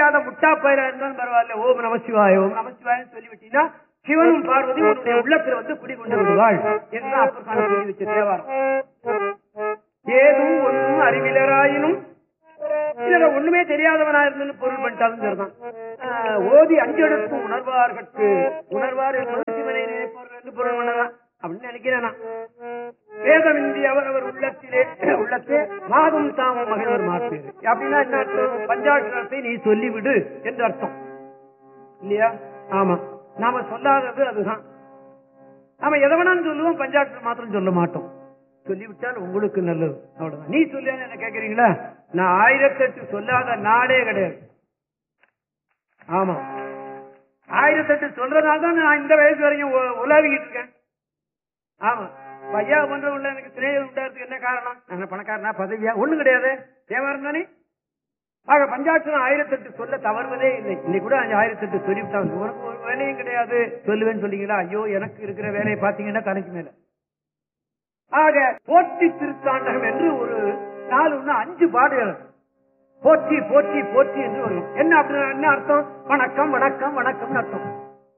தெரியாத முட்டா பயிரா இருந்தாலும் பரவாயில்ல ஓம் நமசிவாய ஓம் நமசிவாயன்னு சொல்லிவிட்டீங்கன்னா சிவனும் பார்வதி உன்னுடைய உள்ளத்துல வந்து குடிகொண்டு விடுவாள் என்று அப்பர் சாமி சொல்லி வச்ச தேவாரம் ஏதும் ஒன்றும் அறிவிலராயினும் இதுல ஒண்ணுமே தெரியாதவனா இருந்து பொருள் பண்ணிட்டாலும் சரிதான் ஆஹ், ஓதி அஞ்செடுக்கும் உணர்வார்கட்கு உணர்வார் என்பது சிவனை நினைப்பவர்கள் என்று பொருள் பண்ணலாம் அப்படின்னு நினைக்கிறேன் நான். வேதமின்றி அவரவர் உள்ளத்திலே உள்ளத்தே மாதம் தாமும் மகிழ்வர் மாற்று அப்படின்னா என்ன அர்த்தம்? பஞ்சாட்சரத்தை நீ சொல்லிவிடு என்று அர்த்தம் இல்லையா ஆமா நாம சொல்லாதது அதுதான் நாம எதை வேணாலும் சொல்லுவோம் பஞ்சாட்சரம் மாத்திரம் சொல்ல மாட்டோம் சொல்லிவிட்டால் உங்களுக்கு நல்லது அவ்வளவுதான் நீ சொல்லியான்னு என்ன கேக்குறீங்களா நான் ஆயிரத்தெட்டு சொல்லாத நாளே கிடையாது ஆமா ஆயிரத்தெட்டு சொல்றதுனால தான் நான் இந்த வயசு வரைக்கும் உ- உலாவிக்கிட்டு இருக்கேன் ஆமா பையா பண்ற உள்ள எனக்கு சிநேகம் உண்டாகிறதுக்கு என்ன காரணம் நான் பணக்காரனா பதவியா ஒண்ணும் கிடையாது தேவாரம் தானே ஆக பஞ்சாட்சரம் ஆயிரத்தெட்டு சொல்ல தவறுவதே இல்லை இன்னைக்கு கூட அஞ்சு ஆயிரத்தெட்டு சொல்லிவிட்டாங்க உனக்கு ஒரு வேலையும் கிடையாது சொல்லுவேன்னு சொன்னீங்களா ஐயோ எனக்கு இருக்கிற வேலையை பாத்தீங்கன்னா தலைக்கு மேல ஆக போற்றி திருத்தாண்டகம் என்று ஒரு நாலு ஒண்ணு அஞ்சு பாடுகள் போற்றி போற்றி போற்றி என்று வரும் என்ன அப்படின்னா என்ன அர்த்தம் வணக்கம் வணக்கம் வணக்கம்னு அர்த்தம்